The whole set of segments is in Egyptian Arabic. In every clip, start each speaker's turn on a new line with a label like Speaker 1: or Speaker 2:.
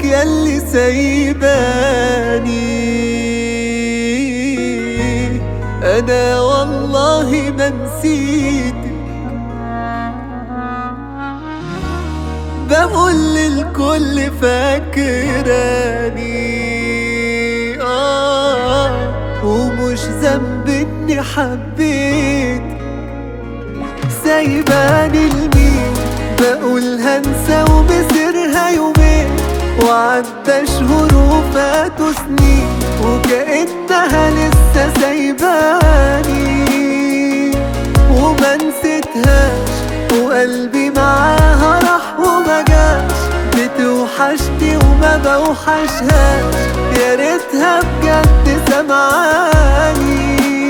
Speaker 1: لك ياللي سايباني انا والله ما نسيتك بقول للكل فاكراني آه ومش ذنب اني حبيت سايباني لمين بقول هنسى ومسيرها يومين وعدى شهور وفاتوا سنين وكأنها لسه سايباني وما نسيتهاش وقلبي معاها راح وما جاش بتوحشني وما بوحشهاش يا ريتها بجد سمعاني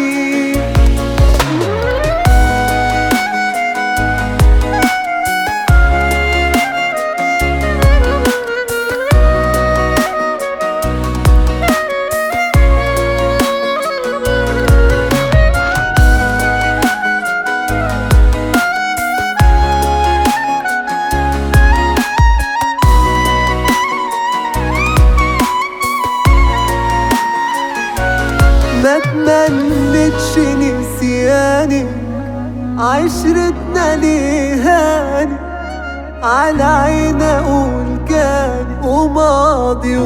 Speaker 1: ما تمنتش نسياني عشرتنا ليهاني على عين اقول كان وماضي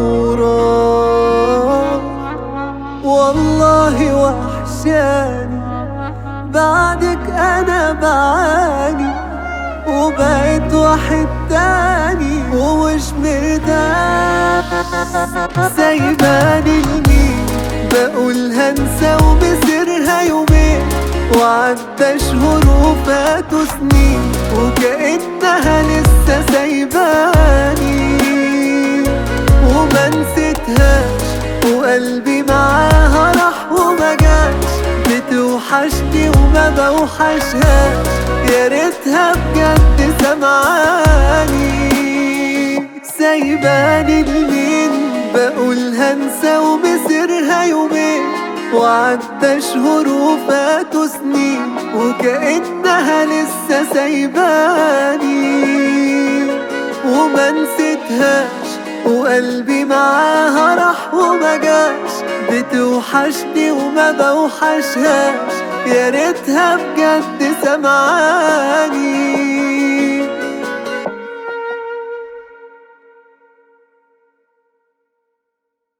Speaker 1: وراح والله وحشاني بعدك انا بعاني وبقيت واحد تاني ومش مرتاح سايباني لمين بقول هنسى ومسيرها يومين وعدى شهور وفاتوا سنين وكأنها لسه سايباني وما نسيتهاش وقلبي معاها راح وما جاش بتوحشني وما بوحشهاش يا ريتها بجد سمعاني سايباني لمين بقول هنسى ومسيرها يومين وعدى شهور وفاتوا سنين وكأنها لسه سايباني وما نسيتهاش وقلبي معاها راح وما جاش بتوحشني وما بوحشهاش يا ريتها بجد سمعاني